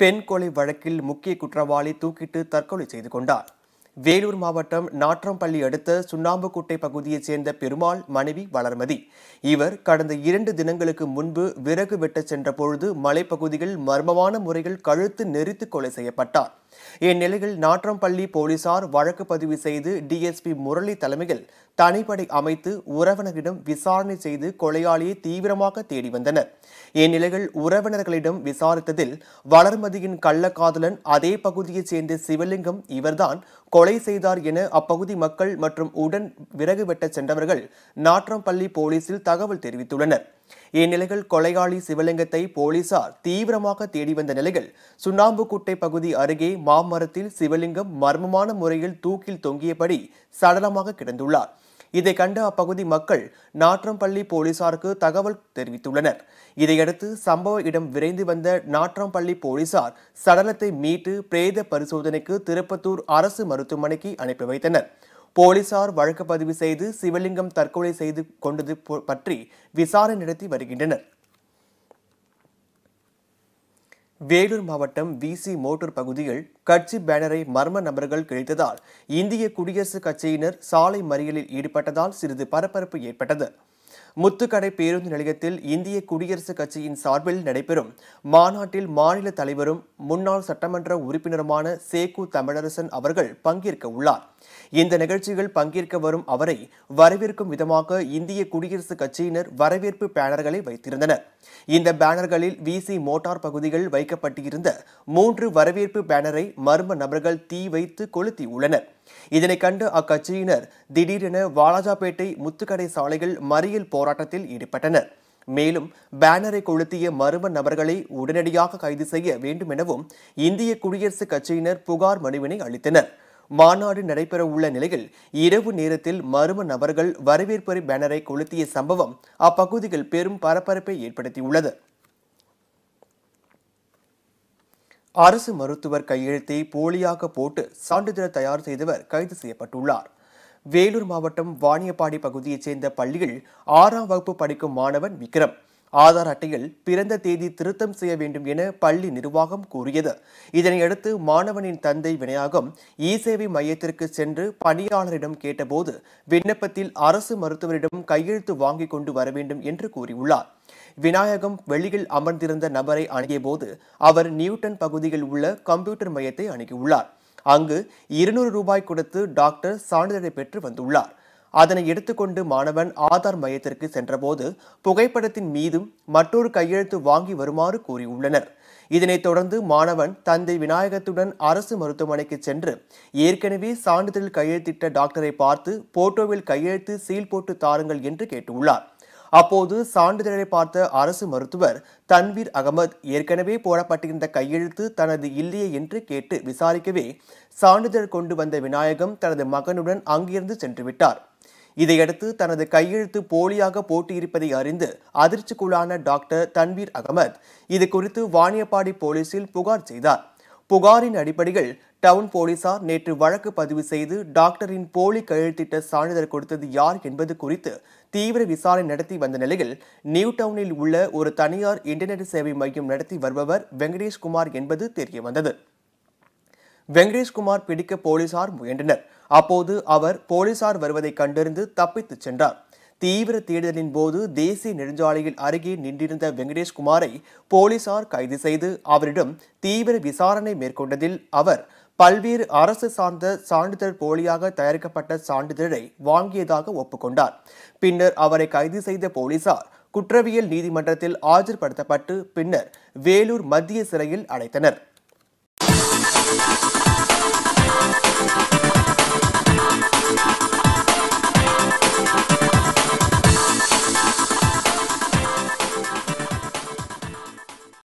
பெண் கொலை வழக்கில் முக்கிய குற்றவாளி தூக்கிட்டு தற்கொலை செய்து கொண்டார் வேலூர் மாவட்டம் நாற்றம்பள்ளி அடுத்த சுண்ணாம்புக்குட்டை பகுதியைச் சேர்ந்த பெருமாள் மனைவி வளர்மதி இவர் கடந்த இரண்டு தினங்களுக்கு முன்பு விறகு வெட்டச் சென்ற பொழுது மலைப்பகுதியில் மர்மமான முறையில் கழுத்து நெரித்து கொலை செய்யப்பட்டார் இந்நிலையில் நாற்றம்பள்ளி போலீசார் வழக்கு பதிவு செய்து டிஎஸ்பி முரளி தலைமையில் தனிப்படை அமைத்து உறவினரிடம் விசாரணை செய்து கொலையாளியை தீவிரமாக தேடி வந்தனர் இந்நிலையில் உறவினர்களிடம் விசாரித்ததில் வளர்மதியின் கள்ளக்காதலன் அதே பகுதியைச் சேர்ந்த சிவலிங்கம் இவர்தான் கொலை செய்தார் என அப்பகுதி மக்கள் மற்றும் உடன் விறகு வெட்டச் சென்றவர்கள் நாற்றம்பள்ளி போலீசில் தகவல் தெரிவித்துள்ளனர் இந்நிலையில் கொலையாளி சிவலிங்கத்தை போலீசார் தீவிரமாக தேடி வந்த நிலையில் சுண்ணாம்புக்குட்டை பகுதி அருகே மாமரத்தில் சிவலிங்கம் மர்மமான முறையில் தூக்கில் தொங்கியபடி சடலமாக கிடந்துள்ளார் இதை கண்ட அப்பகுதி மக்கள் நாற்றம்பள்ளி போலீசாருக்கு தகவல் தெரிவித்துள்ளனர் இதையடுத்து சம்பவ இடம் விரைந்து வந்த நாற்றம்பள்ளி போலீசார் சடலத்தை மீட்டு பிரேத பரிசோதனைக்கு திருப்பத்தூர் அரசு மருத்துவமனைக்கு அனுப்பி வைத்தனர் போலீசார் வழக்கு பதிவு செய்து சிவலிங்கம் தற்கொலை செய்து கொண்டது பொ- பற்றி விசாரணை நடத்தி வருகின்றனர் வேலூர் மாவட்டம் விசி மோட்டூர் பகுதியில் கட்சி பேனரை மர்ம நபர்கள் கிழித்ததால் இந்திய குடியரசுக் கட்சியினர் சாலை மறியலில் ஈடுபட்டதால் சிறிது பரபரப்பு ஏற்பட்டது முத்துக்கடை பேருந்து நிலையத்தில் இந்திய குடியரசுக் கட்சியின் சார்பில் நடைபெறும் மாநாட்டில் மாநில தலைவரும் முன்னாள் சட்டமன்ற உறுப்பினருமான சேகு தமிழரசன் அவர்கள் பங்கேற்க உள்ளார் இந்த நிகழ்ச்சியில் பங்கேற்க வரும் அவரை வரவேற்கும் விதமாக இந்திய குடியரசுக் கட்சியினர் வரவேற்பு பேனர்களை வைத்திருந்தனர் இந்த பேனர்களில் விசி மோட்டார் பகுதிகள் வைக்கப்பட்டிருந்த மூன்று வரவேற்பு பேனரை மர்ம நபர்கள் தீ வைத்து கொளுத்தியுள்ளனர் இதனை கண்டு அக்கட்சியினர் திடீரென வாலாஜாபேட்டை முத்துக்கடை சாலையில் மறியல் போராட்டத்தில் ஈடுபட்டனர் மேலும் பேனரை கொளுத்திய மர்ம நபர்களை உடனடியாக கைது செய்ய வேண்டும் எனவும் இந்திய குடியரசுக் கட்சியினர் புகார் மனுவினை அளித்தனர் மாநாடு நடைபெற உள்ள நிலையில் இரவு நேரத்தில் மர்ம நபர்கள் வரவேற்பறை பேனரை கொளுத்திய சம்பவம் அப்பகுதியில் பெரும் பரபரப்பை ஏற்படுத்தியுள்ளது அரசு மருத்துவர் கையெழுத்தை போலியாக போட்டு சான்றிதழ் தயார் செய்தவர் கைது செய்யப்பட்டுள்ளார் வேலூர் மாவட்டம் வாணியப்பாடி பகுதியைச் சேர்ந்த பள்ளியில் ஆறாம் வகுப்பு படிக்கும் மாணவன் விக்ரம் ஆதார் அட்டையில் பிறந்த தேதி திருத்தம் செய்ய வேண்டும் என பள்ளி நிர்வாகம் கூறியது இதனையடுத்து மாணவனின் தந்தை விநாயகம் இ சேவை மையத்திற்கு சென்று பணியாளரிடம் கேட்டபோது விண்ணப்பத்தில் அரசு மருத்துவரிடம் கையெழுத்து வாங்கிக் கொண்டு வர வேண்டும் என்று கூறியுள்ளார் விநாயகம் வெளியில் அமர்ந்திருந்த நபரை அணுகியபோது அவர் நியூட்டன் பகுதியில் உள்ள கம்ப்யூட்டர் மையத்தை அணுகியுள்ளார் அங்கு இருநூறு ரூபாய் கொடுத்து டாக்டர் சான்றிதழை பெற்று வந்துள்ளார் அதனை எடுத்துக்கொண்டு மாணவன் ஆதார் மையத்திற்கு சென்றபோது புகைப்படத்தின் மீதும் மற்றொரு கையெழுத்து வாங்கி வருமாறு கூறியுள்ளனர் இதனைத் தொடர்ந்து மாணவன் தந்தை விநாயகத்துடன் அரசு மருத்துவமனைக்கு சென்று ஏற்கனவே சான்றிதழ் கையெழுத்திட்ட டாக்டரை பார்த்து போட்டோவில் கையெழுத்து சீல் போட்டு தாருங்கள் என்று கேட்டுள்ளார் அப்போது சான்றிதழை பார்த்த அரசு மருத்துவர் தன்வீர் அகமது ஏற்கனவே போடப்பட்டிருந்த கையெழுத்து தனது இல்லையே என்று கேட்டு விசாரிக்கவே சான்றிதழ் கொண்டு வந்த விநாயகம் தனது மகனுடன் அங்கிருந்து சென்று விட்டார் இதையடுத்து தனது கையெழுத்து போலியாக போட்டியிருப்பதை அறிந்து அதிர்ச்சிக்குள்ளான டாக்டர் தன்வீர் அகமது இது குறித்து வாணியப்பாடி போலீசில் புகார் செய்தார் புகாரின் அடிப்படையில் டவுன் போலீசார் நேற்று வழக்கு பதிவு செய்து டாக்டரின் போலி கையெழுத்திட்ட சான்றிதழ் கொடுத்தது யார் என்பது குறித்து தீவிர விசாரணை நடத்தி வந்த நிலையில் நியூ டவுனில் உள்ள ஒரு தனியார் இன்டர்நெட் சேவை மையம் நடத்தி வருபவர் வெங்கடேஷ்குமார் என்பது தெரியவந்தது வெங்கடேஷ்குமார் பிடிக்க போலீசார் முயன்றனர் அப்போது அவர் போலீசார் வருவதை கண்டறிந்து தப்பித்துச் சென்றார் தீவிர தேடுதலின் போது தேசிய நெடுஞ்சாலையில் அருகே நின்றிருந்த வெங்கடேஷ்குமாரை போலீசார் கைது செய்து அவரிடம் தீவிர விசாரணை மேற்கொண்டதில் அவர் பல்வேறு அரசு சார்ந்த சான்றிதழ் போலியாக தயாரிக்கப்பட்ட சான்றிதழை வாங்கியதாக ஒப்புக்கொண்டார் பின்னர் அவரை கைது செய்த போலீசார் குற்றவியல் நீதிமன்றத்தில் ஆஜர்படுத்தப்பட்டு பின்னர் வேலூர் மத்திய சிறையில் அடைத்தனர்